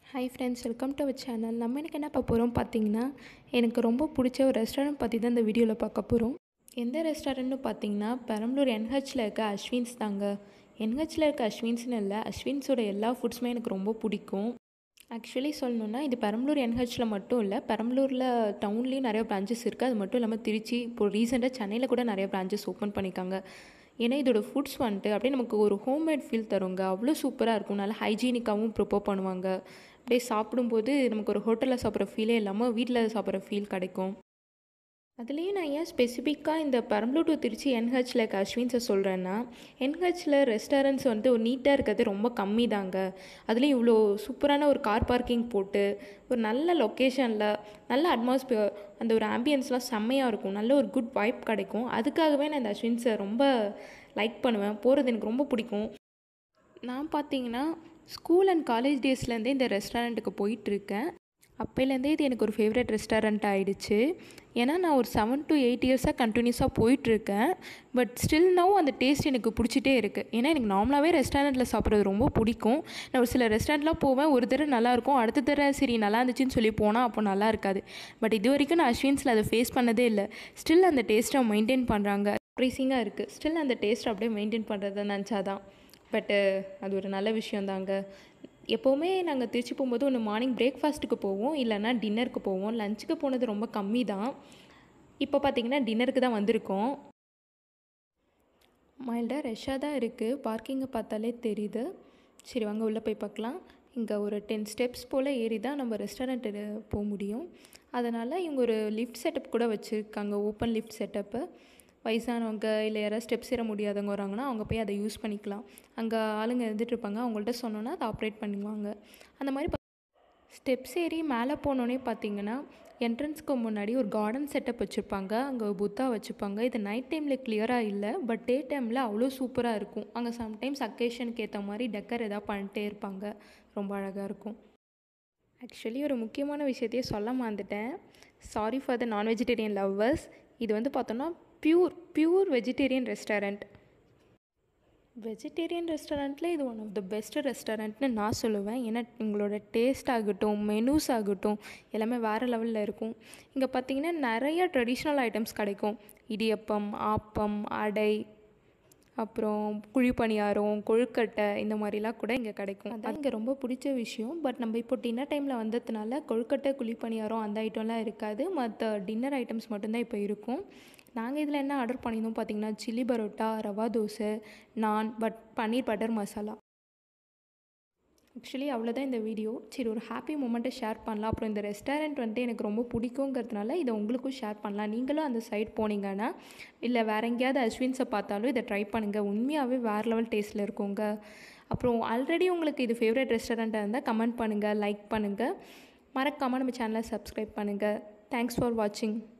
hi friends welcome to our channel நம்ம எனக்கு என்ன பார்க்க போகிறோம் பார்த்தீங்கன்னா எனக்கு ரொம்ப பிடிச்ச ஒரு ரெஸ்டாரண்ட் பற்றி தான் இந்த வீடியோவில் பார்க்க போகிறோம் எந்த ரெஸ்டாரண்ட்னு பார்த்தீங்கன்னா பெரம்பலூர் என்ஹெச்சில் இருக்க அஸ்வின்ஸ் தாங்க என்ஹெச்சில் இருக்க அஸ்வின்ஸ்னு இல்லை அஸ்வின்ஸோட எல்லா ஃபுட்ஸுமே எனக்கு ரொம்ப பிடிக்கும் ஆக்சுவலி சொல்லணுன்னா இது பெரம்பலூர் என்ஹெச்சில் மட்டும் இல்லை பெரம்பலூரில் டவுன்லேயும் நிறைய பிரான்ச்சஸ் இருக்குது அது மட்டும் இல்லாமல் திருச்சி இப்போ ரீசெண்டாக சென்னையில் கூட நிறைய பிரான்ச்சஸ் ஓப்பன் பண்ணியிருக்காங்க ஏன்னா இதோட ஃபுட்ஸ் வந்துட்டு அப்படியே நமக்கு ஒரு ஹோம்மேட் ஃபீல் தருங்க அவ்வளோ சூப்பராக இருக்கும் நல்லா ஹைஜீனிக்காகவும் ப்ரிப்பேர் பண்ணுவாங்க அப்படியே சாப்பிடும்போது நமக்கு ஒரு ஹோட்டலில் சாப்பிட்ற ஃபீலே இல்லாமல் வீட்டில் சாப்பிட்ற ஃபீல் கிடைக்கும் அதுலேயும் நான் ஏன் ஸ்பெசிஃபிக்காக இந்த பெரம்பலூர் டு திருச்சி என்ஹெச்சில் இருக்க அஸ்வின்ஸை சொல்கிறேன்னா என்ஹெச்சில் ரெஸ்டாரண்ட்ஸ் வந்து ஒரு நீட்டாக இருக்கிறது ரொம்ப கம்மி தாங்க அதுலேயும் இவ்வளோ சூப்பரான ஒரு கார் பார்க்கிங் போட்டு ஒரு நல்ல லொக்கேஷனில் நல்ல அட்மாஸ்பியர் அந்த ஒரு ஆம்பியன்ஸ்லாம் செம்மையாக இருக்கும் நல்ல ஒரு குட் வைப் கிடைக்கும் அதுக்காகவே நான் இந்த அஸ்வின்ஸை ரொம்ப லைக் பண்ணுவேன் போகிறது எனக்கு ரொம்ப பிடிக்கும் நான் பார்த்தீங்கன்னா ஸ்கூல் அண்ட் காலேஜ் டேஸ்லேருந்தே இந்த ரெஸ்டாரண்ட்டுக்கு போயிட்டுருக்கேன் அப்போலேருந்தே இது எனக்கு ஒரு ஃபேவரட் ரெஸ்டாரண்ட் ஆகிடுச்சு ஏன்னா நான் ஒரு செவன் டு எயிட் இயர்ஸாக கண்டினியூஸாக போயிட்டுருக்கேன் பட் ஸ்டில் நவ் அந்த டேஸ்ட் எனக்கு பிடிச்சிட்டே இருக்குது ஏன்னா எனக்கு நார்மலாகவே ரெஸ்டாரண்ட்டில் சாப்பிட்றது ரொம்ப பிடிக்கும் நான் ஒரு சில ரெஸ்டாரண்ட்லாம் போவேன் ஒரு தடவை நல்லாயிருக்கும் அடுத்த தடவை சரி நல்லா இருந்துச்சுன்னு சொல்லி போனால் அப்போ நல்லா இருக்காது பட் இது வரைக்கும் நான் அஸ்வின்ஸில் அதை ஃபேஸ் பண்ணதே இல்லை ஸ்டில் அந்த டேஸ்ட்டை மெயின்டைன் பண்ணுறாங்க ப்ரைஸிங்காக இருக்குது ஸ்டில் அந்த டேஸ்ட் அப்படியே மெயின்டைன் பண்ணுறதை நினச்சாதான் பட்டு அது ஒரு நல்ல விஷயம் தாங்க எப்போவுமே நாங்கள் திருச்சி போகும்போது ஒன்று மார்னிங் பிரேக்ஃபாஸ்ட்டுக்கு போவோம் இல்லைன்னா டின்னருக்கு போவோம் லஞ்சுக்கு போனது ரொம்ப கம்மி தான் இப்போ பார்த்தீங்கன்னா டின்னருக்கு தான் வந்திருக்கோம் மைல்டாக ரெஷ்ஷாக தான் இருக்குது பார்க்கிங்கை பார்த்தாலே தெரியுது சரி வாங்க உள்ளே போய் பார்க்கலாம் இங்கே ஒரு டென் ஸ்டெப்ஸ் போல் ஏறி தான் நம்ம ரெஸ்டாரண்ட்டு போக முடியும் அதனால் இவங்க ஒரு லிஃப்ட் செட்டப் கூட வச்சுருக்காங்க ஓப்பன் லிஃப்ட் செட்டப்பு வயசானவங்க இல்லை யாராவது ஸ்டெப்ஸ் ஏற முடியாதவங்க வராங்கன்னா அவங்க போய் அதை யூஸ் பண்ணிக்கலாம் அங்கே ஆளுங்க இருந்துட்டு இருப்பாங்க அவங்கள்ட்ட சொன்னோன்னா அதை ஆப்ரேட் பண்ணுவாங்க அந்த மாதிரி ஸ்டெப்ஸ் ஏறி மேலே போனோன்னே பார்த்தீங்கன்னா என்ட்ரன்ஸ்க்கு முன்னாடி ஒரு கார்டன் செட்டப் வச்சுருப்பாங்க அங்கே புத்தா வச்சுருப்பாங்க இது நைட் டைமில் கிளியராக இல்லை பட் டே டைமில் அவ்வளோ சூப்பராக இருக்கும் அங்கே சம்டைம்ஸ் அக்கேஷனுக்கு ஏற்ற மாதிரி டெக்கர் எதாவது பண்ணிட்டே இருப்பாங்க ரொம்ப அழகாக இருக்கும் ஆக்சுவலி ஒரு முக்கியமான விஷயத்தையே சொல்ல மறந்துட்டேன் சாரி ஃபார் த நான் வெஜிடேரியன் லவ்வர்ஸ் இது வந்து பார்த்தோன்னா pure pure vegetarian restaurant vegetarian ரெஸ்டாரண்ட்டில் இது ஒன் ஆஃப் த பெஸ்ட் ரெஸ்டாரண்ட்னு நான் சொல்லுவேன் ஏன்னா உங்களோட டேஸ்ட் ஆகட்டும் மெனூஸ் ஆகட்டும் எல்லாமே வேறு லெவலில் இருக்கும் இங்கே பார்த்தீங்கன்னா நிறைய ட்ரெடிஷ்னல் ஐட்டம்ஸ் கிடைக்கும் இடியப்பம் ஆப்பம் அடை அப்புறம் குழிப்பணியாரம் கொழுக்கட்டை இந்த மாதிரிலாம் கூட இங்கே கிடைக்கும் அதான் இங்கே ரொம்ப பிடிச்ச விஷயம் பட் நம்ம இப்போ டின்னர் டைமில் வந்ததுனால கொழுக்கட்டை குழிப்பணியாரம் அந்த ஐட்டம்லாம் இருக்காது மற்ற டின்னர் ஐட்டம்ஸ் மட்டும்தான் இப்போ இருக்கும் நாங்கள் இதில் என்ன ஆர்டர் பண்ணியிருந்தோம் பார்த்தீங்கன்னா chilli parotta rava dosa naan but paneer butter masala actually அவ்வளோதான் இந்த வீடியோ சரி ஒரு ஹாப்பி மூமெண்ட்டை ஷேர் பண்ணலாம் அப்புறம் இந்த ரெஸ்டாரண்ட் வந்துட்டு எனக்கு ரொம்ப பிடிக்குங்கிறதுனால இதை உங்களுக்கும் ஷேர் பண்ணலாம் நீங்களும் அந்த சைட் போனீங்கன்னா இல்லை வேறு எங்கேயாவது அஸ்வின்ஸை பார்த்தாலும் இதை ட்ரை பண்ணுங்கள் உண்மையாகவே வேறு லெவல் டேஸ்ட்டில் இருக்குங்க அப்புறம் ஆல்ரெடி உங்களுக்கு இது ஃபேவரட் ரெஸ்டாரண்ட்டாக இருந்தால் கமெண்ட் பண்ணுங்கள் லைக் பண்ணுங்கள் மறக்காமல் நம்ம சேனலை சப்ஸ்கிரைப் பண்ணுங்கள் தேங்க்ஸ் ஃபார் வாட்சிங்